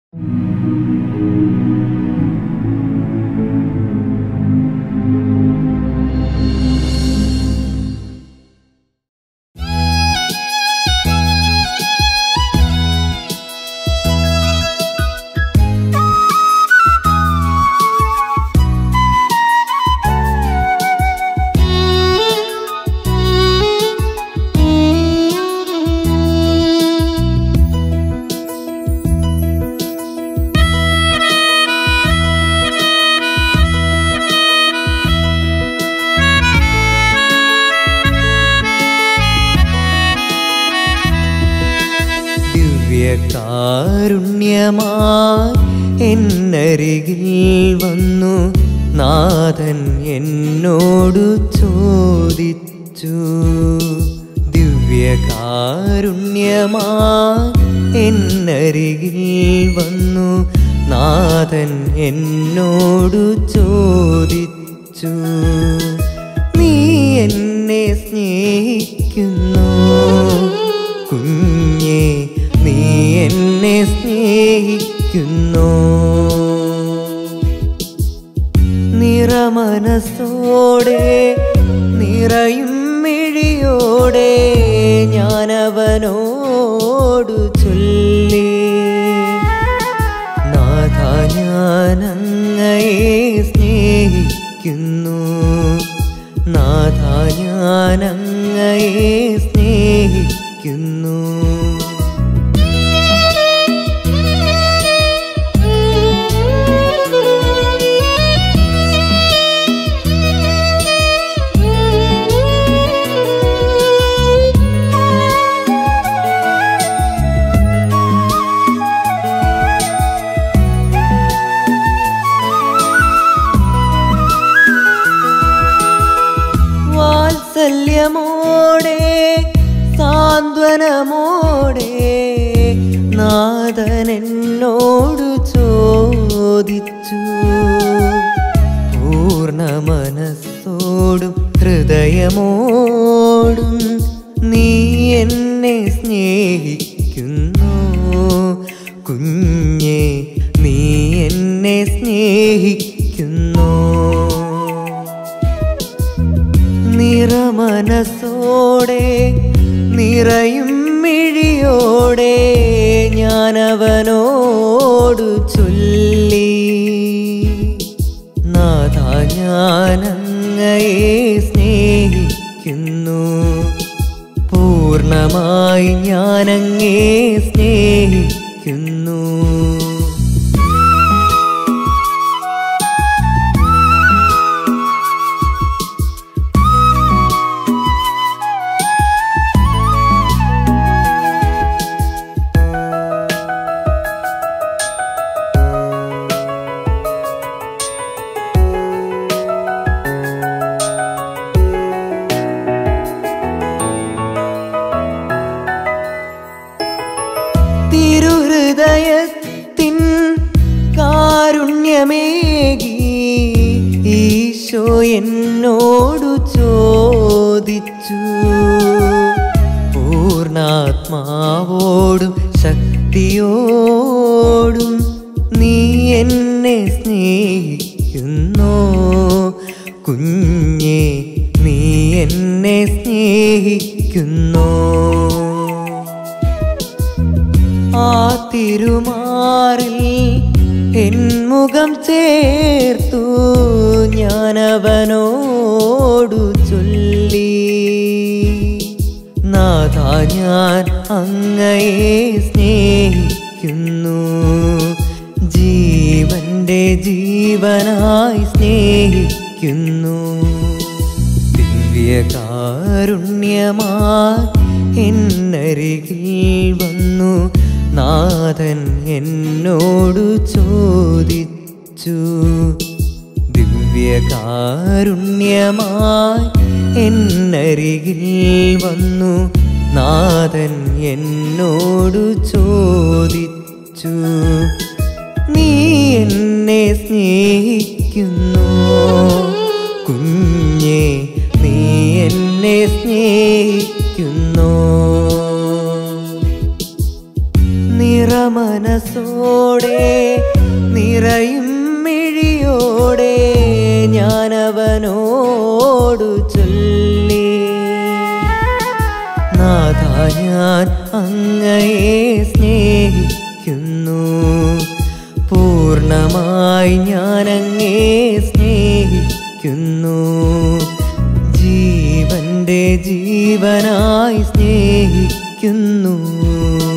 ദിവ്യകാരുണ്യമായി എന്നരികിൽ വന്നു നാഥൻ എന്നോടു ചോദിച്ചു ദിവ്യകാരുണ്യമായി എന്നരികിൽ വന്നു നാഥൻ എന്നോടു ചോദിച്ചു നീ എന്നെ സ്നേഹിക്കുന്നു കുഞ്ഞേ നീ എന്നെ സ്നേഹിക്കുന്നു നിറമനസ്സോടെ നിറയും മിഴിയോടെ ഞാനവനോടു ചൊല്ലി നാഥ ഞാൻ അങ്ങയെ സ്നേഹിക്കുന്നു നാഥ ഞാൻ അങ്ങയെ സ്നേഹിക്കുന്നു വാത്സല്യമോടെ സാന്ത്വനമോടെ നാഥൻ എന്നോടു ചോദിച്ചു പൂർണ്ണ മനസ്സോടും ഹൃദയമോടും നീ എന്നെ സ്നേഹിക്കുന്നു കുഞ്ഞെ നീ എന്നെ സ്നേഹിക്കുന്നു നിറമനസ്സോടെ നിറയും മിഴിയോടെ ഞാനവനോടു ചൊല്ലി നാഥ ഞാൻ അങ്ങയെ സ്നേഹിക്കുന്നു പൂർണ്ണമായി ഞാനങ്ങേ സ്നേഹിക്കുന്നു തിരുഹൃദയത്തിൻ കാരുണ്യമേകി ഈശോ എന്നോടു ചോദിച്ചു പൂർണാത്മാവോടും ശക്തിയോടും നീ എന്നെ സ്നേഹിക്കുന്നു കുഞ്ഞെ നീ എന്നെ സ്നേഹിക്കുന്നു ആ തിരുമാറിൽ എന്മുഖം ചേർത്തു ഞാനവനോടു ചൊല്ലി നാഥ ഞാൻ അങ്ങയെ സ്നേഹിക്കുന്നു ജീവന്റെ ജീവനായി സ്നേഹിക്കുന്നു ദിവ്യകാരുണ്യമായി എന്നരികിൽ വന്നു നാഥൻ എന്നോടു ചോദിച്ചു ദിവ്യകാരുണ്യമായി എന്നരികിൽ വന്നു നാഥൻ എന്നോടു ചോദിച്ചു നീ എന്നെ സ്നേഹിക്കുന്നു കുഞ്ഞെ നീ എന്നെ സ്നേഹിക്കുന്നു മനസ്സോടെ നിറയും മിഴിയോടെ ഞാനവനോടു ചൊല്ലി നാഥ ഞാൻ അങ്ങയെ സ്നേഹിക്കുന്നു പൂർണ്ണമായി ഞാൻ അങ്ങേ സ്നേഹിക്കുന്നു ജീവന്റെ ജീവനായി സ്നേഹിക്കുന്നു